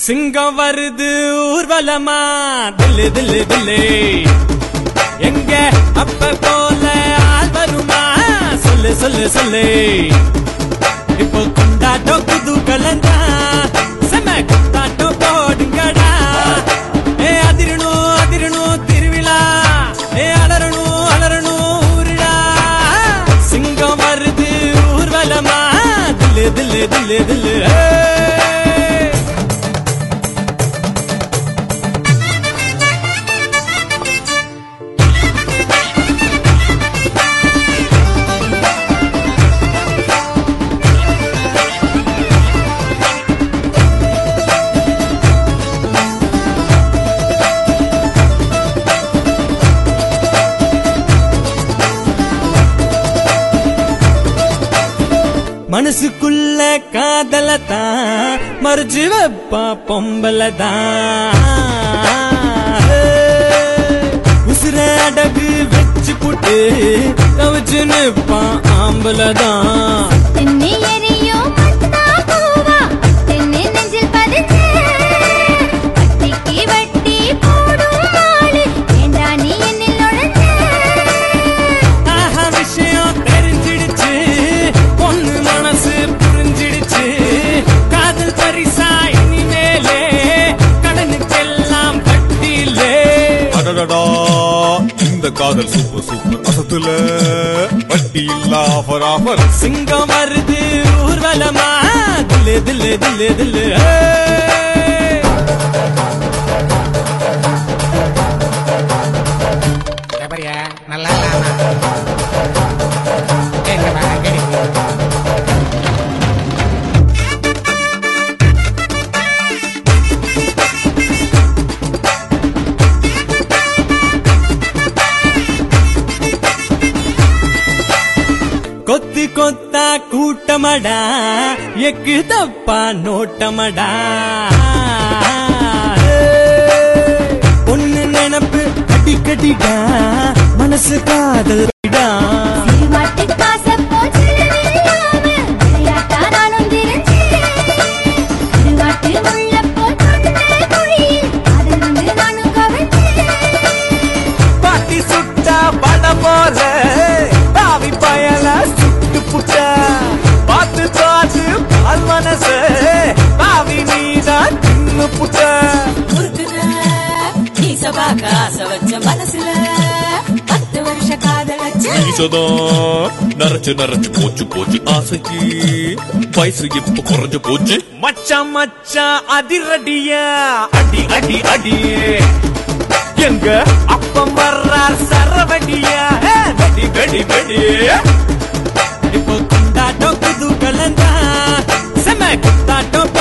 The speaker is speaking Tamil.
சிங்கம் வருது ஊர்வலமா தில்லு தில்லு தில்லு எங்க அப்ப போல ஆள் வருமா சொல்லு சொல்லு சொல்லு இப்போ கொண்டாட்டம் புது கலந்தா செம கொண்டாட்டம் போடுங்கடா ஏ அதிரணும் அதிரணும் திருவிழா ஏ அலறணும் அலறணும் ஊருடா சிங்கம் வருது ஊர்வலமா தில்லு தில்லு தில்லு தில்லு ஏ. மனசுக்குள்ள காதல தான் மறுச்சு வைப்பா பொம்பல தான் உசுர அடகு வச்சு புட்டு கவச்சு நிற்பான் ஆம்பல தான் தென்னை எரியோ மத்தா பூவா தென்னை நெஞ்சில் பதிஞ்சு வட்டிக்கு வட்டி போடும் ஆளு ஏண்டா நீ என்னில் நுழைஞ்ச ஆஹா விஷயம் தெரிஞ்சிடுச்சு பொண்ணு மனசு புரிஞ்சிடுச்சு காதல் பரிசா இனிமேலே கடனுக்கெல்லாம் கட்டிலே அடடடா இந்த காதல் சூப்பர் சூப்பர் அசத்துல வட்டி இல்ல ஆஃபர் ஆஃபர் சிங்கம் வருது ஊர்வலமா தில்லு தில்லு தில்லு தில்லு ஏ. எப்படியா நல்லா இல்லாம எங்க வா அங்கடி கொத்து கொத்தா கூட்டமடா எக்கு தப்பா நோட்டமடா பொண்ணு நினப்பு அடிக்கடிடா மனசு காதல்டா சிறுவாட்டு காசை போல் சிலுவையில்லாம விளையாட்டா நானும் தெரிஞ்சேன். சிறுவாட்டு முள்ள போல் தோண்டுன குழியில் அதிலிருந்து நானும் கவிழ்ந்தேன். பாட்டி சுட்டா பட போல பாவி பயல சுட்டு புட்ட பார்த்து பார்த்து பால் மனசு பாவி நீதான் தின்னு புட்ட முறுக்குற நீசபாக்க ஆசை வச்ச மனசுல பத்து வருஷ காதல் வச்ச ஈசதான் நரைச்சு நரைச்சு போச்சு போச்சு ஆசைக்கு வயசு இப்ப குறைஞ்சு போச்சு மச்சான் மச்சான் அதிரடியா அடி அடி அடி எங்க அப்பம் வர்றார் சரவடியா ஏ, வெடி வெடி வெடி இப்போ கொண்டாட்டம் புது கலந்தா செம கொண்டாட்டம்